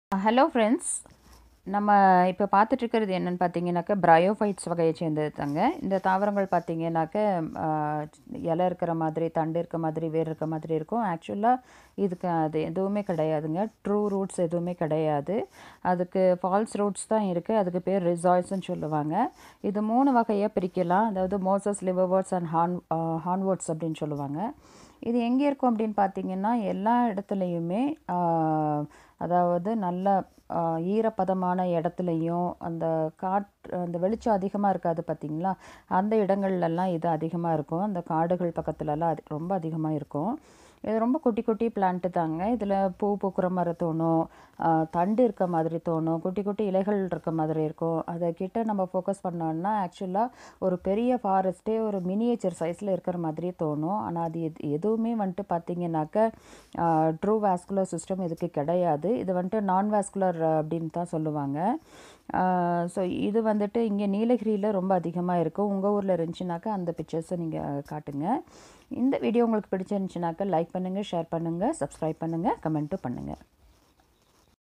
hello friends நம்ம இப்போ பார்த்துட்ருக்கிறது என்னென்னு பார்த்தீங்கன்னாக்கா பிரையோஃபைட்ஸ் வகையை சேர்ந்தது தாங்க இந்த தாவரங்கள் பார்த்தீங்கன்னாக்க ஆஹ், இலை இருக்கிற மாதிரி தண்டு இருக்க மாதிரி வேர் இருக்க மாதிரி இருக்கும் ஆக்சுவலாக இதுக்கு அது எதுவுமே கிடையாதுங்க ட்ரூ ரூட்ஸ் எதுவுமே கிடையாது அதுக்கு ஃபால்ஸ் ரூட்ஸ் தான் இருக்குது அதுக்கு பேர் ரிசாய்ஸ்ன்னு சொல்லுவாங்க இது மூணு வகையாக பிரிக்கலாம் அதாவது மோசஸ் லிவர்வர்ட்ஸ் அண்ட் ஹான் ஹான்வர்ட்ஸ் அப்படின்னு சொல்லுவாங்க இது எங்கே இருக்கும் அப்படின்னு பார்த்தீங்கன்னா எல்லா இடத்துலையுமே ஆஹ், அதாவது நல்ல ஆஹ், ஈரப்பதமான இடத்துலையும் அந்த காட் அந்த வெளிச்சம் அதிகமாக இருக்காது பார்த்தீங்களா அந்த இடங்கள்லலாம் இது அதிகமாக இருக்கும் அந்த காடுகள் பக்கத்துலலாம் அது ரொம்ப அதிகமாக இருக்கும் இது ரொம்ப குட்டி குட்டி பிளான்ட்டு தாங்க இதில் பூ பூக்கிற மாதிரி தோணும் ஆஹ், தண்டு இருக்க மாதிரி தோணும் குட்டி குட்டி இலைகள் இருக்க மாதிரி இருக்கும் அதை கிட்ட நம்ம ஃபோக்கஸ் பண்ணோம்னா ஆக்சுவலாக ஒரு பெரிய ஃபாரஸ்ட்டே ஒரு மினியேச்சர் சைஸில் இருக்கிற மாதிரி தோணும் ஆனால் அது எது எதுவுமே வந்துட்டு பார்த்தீங்கன்னாக்க ட்ரூ வாஸ்குலர் சிஸ்டம் இதுக்கு கிடையாது இது வந்துட்டு நான் வாஸ்குலர் அப்படின்னு தான் சொல்லுவாங்க ஸோ இது வந்துட்டு இங்கே நீலகிரியில் ரொம்ப அதிகமாக இருக்கும் உங்கள் ஊரில் இருந்துச்சுனாக்கா அந்த பிக்சர்ஸை நீங்கள் காட்டுங்க இந்த வீடியோ உங்களுக்கு பிடிச்சிருந்துச்சுனாக்கா லைக் பண்ணுங்கள் ஷேர் பண்ணுங்கள் சப்ஸ்கிரைப் பண்ணுங்கள் கமெண்ட்டும் பண்ணுங்கள்